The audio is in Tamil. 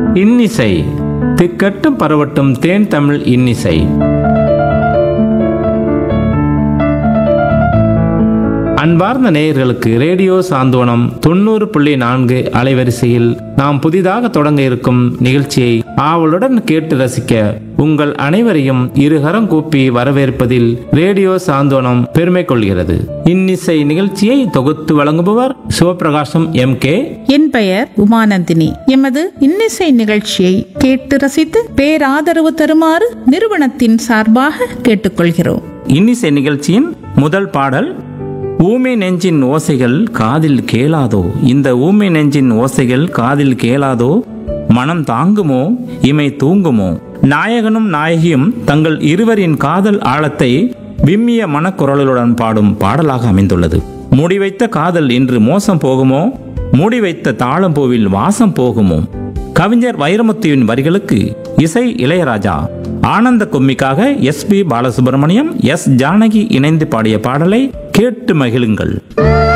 இன்னிசை திக்கட்டும் பரவட்டும் தேன் தமிழ் இன்னிசை அன்பார்ந்த நேயர்களுக்கு ரேடியோ சாந்தோனம் தொண்ணூறு புள்ளி நான்கு அலைவரிசையில் நாம் புதிதாக தொடங்க இருக்கும் நிகழ்ச்சியை ஆவலுடன் கேட்டு ரசிக்க உங்கள் அனைவரையும் இருகரம் கூப்பி வரவேற்பதில் ரேடியோ சாந்தோனம் பெருமை கொள்கிறது இன்னிசை நிகழ்ச்சியை தொகுத்து வழங்குபவர் சிவபிரகாசம் எம் கே என் பெயர் உமானந்தினி எமது இன்னிசை நிகழ்ச்சியை கேட்டு ரசித்து பேராதரவு தருமாறு நிறுவனத்தின் சார்பாக கேட்டுக்கொள்கிறோம் இன்னிசை நிகழ்ச்சியின் முதல் பாடல் ஊமை நெஞ்சின் ஓசைகள் காதில் கேளாதோ இந்த ஊமை நெஞ்சின் ஓசைகள் காதில் கேளாதோ மனம் தாங்குமோ இமை தூங்குமோ நாயகனும் நாயகியும் தங்கள் இருவரின் காதல் ஆழத்தை விம்மிய மனக்குரலுடன் பாடும் பாடலாக அமைந்துள்ளது மூடி வைத்த காதல் இன்று மோசம் போகுமோ மூடி வைத்த தாளம்பூவில் வாசம் போகுமோ கவிஞர் வைரமுத்துவின் வரிகளுக்கு இசை இளையராஜா ஆனந்த கும்மிக்காக S P Balasubrahmanyam S Janaki இணைந்து பாடிய பாடலை கேட்டு மகிழுங்கள்